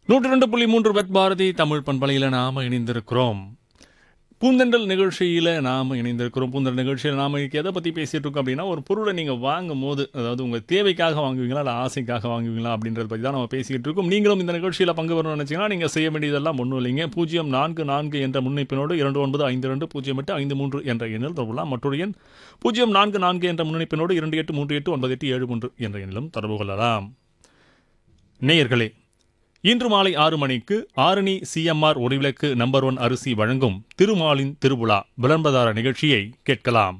நூற்றி ரெண்டு புள்ளி மூன்று வெத் பாரதி தமிழ் பண்பலையில் நாம இணைந்திருக்கிறோம் பூந்தெண்டல் நிகழ்ச்சியில் நாம் இணைந்திருக்கிறோம் பூந்தெண்டல் நிகழ்ச்சியில் நாம் இன்னைக்கு எதை பற்றி பேசிகிட்டு இருக்கோம் அப்படின்னா ஒரு பொருளை நீங்கள் வாங்கும் போது அதாவது உங்கள் தேவைக்காக வாங்குவீங்களா இல்லை ஆசைக்காக வாங்குவீங்களா அப்படின்றத பற்றி தான் நம்ம பேசிக்கிட்டு இருக்கோம் நீங்களும் இந்த நிகழ்ச்சியில் பங்கு பெறணும்னு நினச்சிங்கன்னா நீங்கள் செய்ய வேண்டியதெல்லாம் ஒன்றும் இல்லைங்க பூஜ்ஜியம் நான்கு நான்கு என்ற முன்னிப்பினோடு இரண்டு ஒன்பது ஐந்து ரெண்டு பூஜ்ஜியம் எட்டு ஐந்து மூன்று என்ற எண்ணில் தொடரலாம் மற்றொரு எண் பூஜ்ஜியம் நான்கு நான்கு என்ற முன்னிப்பினோடு இரண்டு எட்டு மூன்று எட்டு ஒன்பது எட்டு ஏழு மூன்று என்ற எண்ணிலும் தொடர்பு கொள்ளலாம் நேயர்களே இன்று மாலை ஆறு மணிக்கு ஆரணி சிஎம்ஆர் ஒளிவிளக்கு நம்பர் ஒன் அரிசி வழங்கும் திருமாலின் திருவிழா விளம்பரதார நிகழ்ச்சியை கேட்கலாம்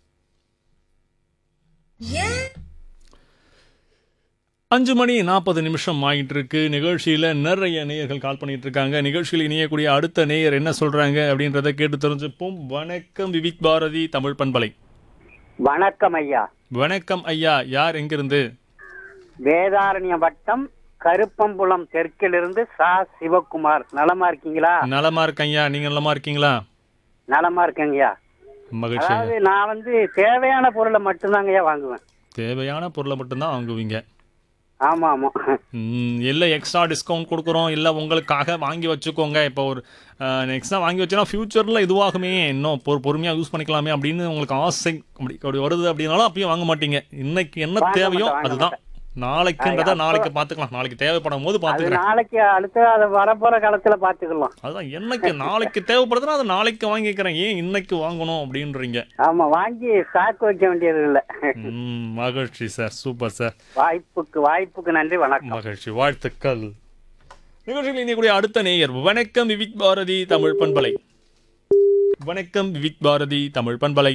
அஞ்சு மணி நாற்பது நிமிஷம் ஆகிட்டு இருக்கு நிகழ்ச்சியில் நிறைய நேயர்கள் கால் பண்ணிட்டு இருக்காங்க நிகழ்ச்சியில் இணையக்கூடிய அடுத்த நேயர் என்ன சொல்றாங்க அப்படின்றத கேட்டு தெரிஞ்சுப்போம் வணக்கம் விவிக் பாரதி தமிழ் பண்பலை வணக்கம் ஐயா வணக்கம் ஐயா யார் எங்கிருந்து வேதாரண்ய வட்டம் கருப்பம்புலம் தெற்கிலிருந்து சா சிவகுமார் நலமா இருக்கீங்களா நலமா இருக்கேன் ஐயா நீங்க நலமா இருக்கீங்களா நலமா இருக்கேங்கய்யா மகிழ்ச்சி அதாவது நான் வந்து தேவையான பொருளை மட்டும்தாங்க ஐயா வாங்குவேன் தேவையான பொருளை மட்டும்தான் வாங்குவீங்க ஆமா ஆமா ம், இல்லை எக்ஸ்ட்ரா டிஸ்கவுண்ட் கொடுக்குறோம் இல்லை உங்களுக்காக வாங்கி வச்சுக்கோங்க இப்போ ஒரு எக்ஸ்ட்ரா வாங்கி வச்சுனா ஃப்யூச்சரில் இதுவாகுமே இன்னும் பொறு பொறுமையாக யூஸ் பண்ணிக்கலாமே அப்படின்னு உங்களுக்கு ஆசை அப்படி அப்படி வருது அப்படின்னாலும் அப்பயும் வாங்க மாட்டீங்க இன்னைக்கு என்ன வாங்க தேவையோ மாட்டேன், வாங்க அதுதான் நாளைக்குன்றத நாளைக்கு பார்த்துக்கலாம் நாளைக்கு தேவைப்படும் போது அது பார்த்துக்கிறேன் நாளைக்கு அடுத்த அது வரப்போற காலத்துல பாத்துக்கலாம் அதுதான் என்னைக்கு நாளைக்கு தேவைப்படுதுன்னா அதை நாளைக்கு வாங்கிக்கிறேன் ஏன் இன்னைக்கு வாங்கணும் அப்படின்றீங்க ஆமா வாங்கி ஸ்டாக் வைக்க வேண்டியது இல்ல ம், மகிழ்ச்சி சார் சூப்பர் சார் வாய்ப்புக்கு வாய்ப்புக்கு நன்றி வணக்கம் மகிழ்ச்சி வாழ்த்துக்கள் நிகழ்ச்சியில் இணையக்கூடிய அடுத்த நேயர் வணக்கம் விவிக் பாரதி தமிழ் பண்பலை வணக்கம் விவிக் பாரதி தமிழ் பண்பலை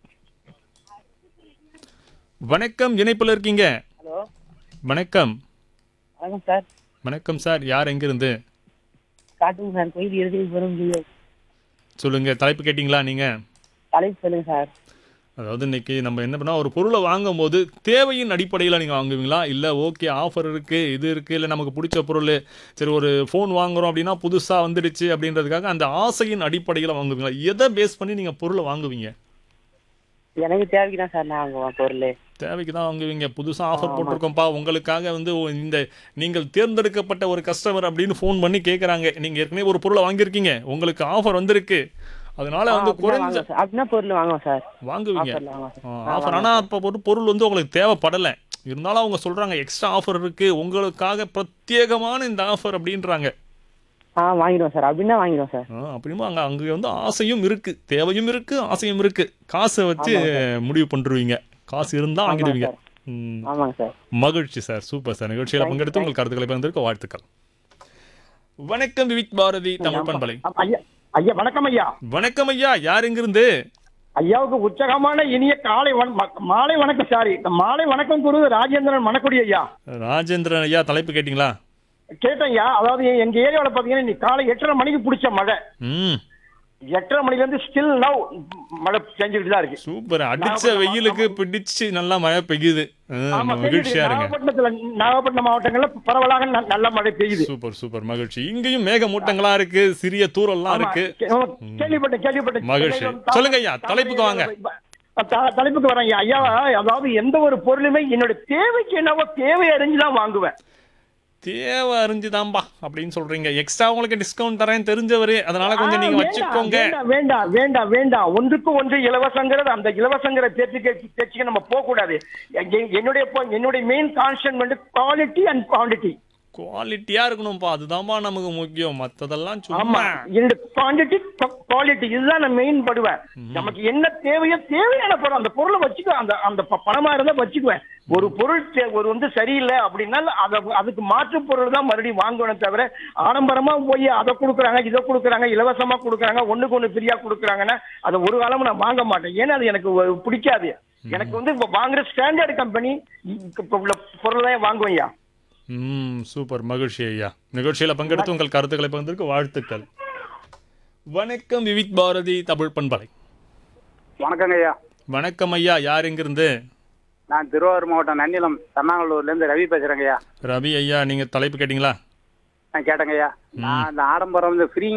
வணக்கம் இணைப்புல இருக்கீங்க ஹலோ வணக்கம் வணக்கம் சார் வணக்கம் சார் யார் எங்கிருந்து காட்டுங்க சார் கோயில் இறுதியில் வரும் சொல்லுங்க தலைப்பு கேட்டிங்களா நீங்க தலைப்பு சொல்லுங்க சார் அதாவது இன்னைக்கு நம்ம என்ன பண்ணா ஒரு பொருளை வாங்கும்போது தேவையின் அடிப்படையில் நீங்கள் வாங்குவீங்களா இல்லை ஓகே ஆஃபர் இருக்குது இது இருக்குது இல்லை நமக்கு பிடிச்ச பொருள் சரி ஒரு ஃபோன் வாங்குறோம் அப்படின்னா புதுசாக வந்துடுச்சு அப்படின்றதுக்காக அந்த ஆசையின் அடிப்படையில் வாங்குவீங்களா எதை பேஸ் பண்ணி நீங்கள் பொருளை வாங்குவீங்க எனக்கு தேவைக்கு தான் சார் நான் வாங்குவேன் பொருள் தேவைக்கு தான் வாங்குவீங்க புதுசாக ஆஃபர் போட்டிருக்கோம்ப்பா உங்களுக்காக வந்து ஓ, இந்த நீங்கள் தேர்ந்தெடுக்கப்பட்ட ஒரு கஸ்டமர் அப்படின்னு ஃபோன் பண்ணி கேட்குறாங்க நீங்கள் ஏற்கனவே ஒரு பொருளை வாங்கியிருக்கீங்க உங்களுக்கு ஆஃபர் வந்திருக்கு அதனால வந்து குறைஞ்ச அப்படின்னா பொருள் வாங்குவேன் சார் வாங்குவீங்க ஆஃபர்ல வாங்குவேன் சார் ஆஃபர் ஆனால் இப்போ ஒரு பொருள் வந்து உங்களுக்கு தேவைப்படலை இருந்தாலும் அவங்க சொல்கிறாங்க எக்ஸ்ட்ரா ஆஃபர் இருக்குது உங்களுக்காக பிரத்யேகமான இந்த ஆஃபர் அப்படின்றாங்க ஆ வாங்கிடுவேன் சார் அப்படின்னா வாங்கிடுவேன் சார் ஆ, அப்படிமா அங்கே அங்கே வந்து ஆசையும் இருக்குது தேவையும் இருக்குது ஆசையும் இருக்குது காசை வச்சு முடிவு பண்ணிருவீங்க காசு இருந்தால் வாங்கிடுவீங்க ம், ஆமாங்க சார் மகிழ்ச்சி சார் சூப்பர் சார் நிகழ்ச்சியில் பங்கெடுத்து உங்கள் கருத்துக்களை பகிர்ந்திருக்க வாழ்த்துக்கள் வணக்கம் விவிக் பாரதி தமிழ் பண்பலை ஐயா ஐயா வணக்கம் ஐயா வணக்கம் ஐயா யார் எங்கிருந்து ஐயாவுக்கு உற்சாகமான இனிய காலை வண- ம- மாலை வணக்கம் சாரி இந்த மாலை வணக்கம் கூறுவது ராஜேந்திரன் மணக்குடி ஐயா ராஜேந்திரன் ஐயா தலைப்பு கேட்டிங்களா கேட்டேன் ஐயா அதாவது எ- எங்க ஏரியாவில் பாத்தீங்கன்னா இன்னைக்கு காலை எட்டரை மணிக்கு பிடிச்ச மழை ம் எட்டரை மணில இருந்து ஸ்டில் நவ் மழை பெஞ்சுக்கிட்டு தான் இருக்கு சூப்பர் அடிச்ச வெயிலுக்கு பிடிச்சு நல்லா மழை பெய்யுது ஆ, ஆமா மகிழ்ச்சியா இருங்க நாகப்பட்டினத்துல நாகப்பட்டினம் மாவட்டங்கள்ல பரவலாக ந- நல்ல மழை பெய்யுது சூப்பர் சூப்பர் மகிழ்ச்சி இங்கேயும் மேகமூட்டங்களா இருக்கு சிறிய தூரல்லாம் ஆமா, இருக்கு கே- ஆமா, கேள்விப்பட்டேன் கேள்விப்பட்டேன் மகிழ்ச்சி. சொல்லுங்க ஐயா, தலைப்புக்கு வாங்க. த- தலைப்புக்கு வரேன் ஐயா ஐயா அதாவது எந்த ஒரு பொருளுமே என்னோட தேவைக்கு என்னவோ தேவை அறிஞ்சுதான் வாங்குவேன் தேவை அறிஞ்சுதான்பா அப்படின்னு சொல்றீங்க எக்ஸ்ட்ரா உங்களுக்கு டிஸ்கவுண்ட் தரேன் தெரிஞ்சவரு அதனால கொஞ்சம் நீங்க ஆ, வச்சுக்கோங்க வேண்டாம், வேண்டாம் வேண்டாம் வேண்டாம் ஒன்றுக்கு ஒன்று இலவசங்கிறது அந்த இலவசங்கிற பேச்சுக்கு பேச்சுக்கு நம்ம போக கூடாது எ- என்னுடைய po- என்னுடைய மெயின் கான்சென்ட் வந்து குவாலிட்டி அண்ட் குவான்டிட்டி குவாலிட்டியா இருக்கணும்ப்பா அதுதான்பா நமக்கு முக்கியம் மத்ததெல்லாம் ஆமா சும்மா என்னோட குவான்டிட்டி குவாலிட்டி இதுதான் நான் மெயின் படுவேன் நமக்கு என்ன தேவையோ தேவையான பொருள் அந்த பொருளை வச்சுக்க அந்த அந்த ப- பணமா இருந்தா வச்சுக்குவேன் ஒரு பொருள் தே- ஒரு வந்து சரியில்லை அப்படின்னா அத அதுக்கு மாற்று பொருள் தான் மறுபடியும் வாங்கணும் தவிர ஆடம்பரமா போய் அதை கொடுக்குறாங்க இதை கொடுக்குறாங்க இலவசமா கொடுக்குறாங்க ஒண்ணுக்கு ஒண்ணு ஃப்ரீயா கொடுக்குறாங்கன்னா அதை ஒரு காலமும் நான் வாங்க மாட்டேன் ஏன்னா அது எனக்கு ஒ- பிடிக்காது எனக்கு வந்து இப்ப வாங்குற ஸ்டாண்டர்ட் கம்பெனி உள்ள பொருளை வாங்குவேன் ஐயா ம் சூப்பர் மகிழ்ச்சி ஐயா நிகழ்ச்சியில பங்கெடுத்து உங்கள் கருத்துக்களை பகிர்ந்திருக்க வாழ்த்துக்கள் வணக்கம் விவிக் பாரதி தமிழ் பண்பலை வணக்கங்க ஐயா வணக்கம் ஐயா யார் எங்கிருந்து நான் திருவாரூர் மாவட்டம் நன்னிலம் தன்னாங்கலூர்ல இருந்து ரவி பேசுறேங்க ஐயா ரவி ஐயா நீங்க தலைப்பு கேட்டிங்களா நான் கேட்டேங்க ஐயா நான் அந்த ஆடம்பரம் இந்த ஃப்ரீ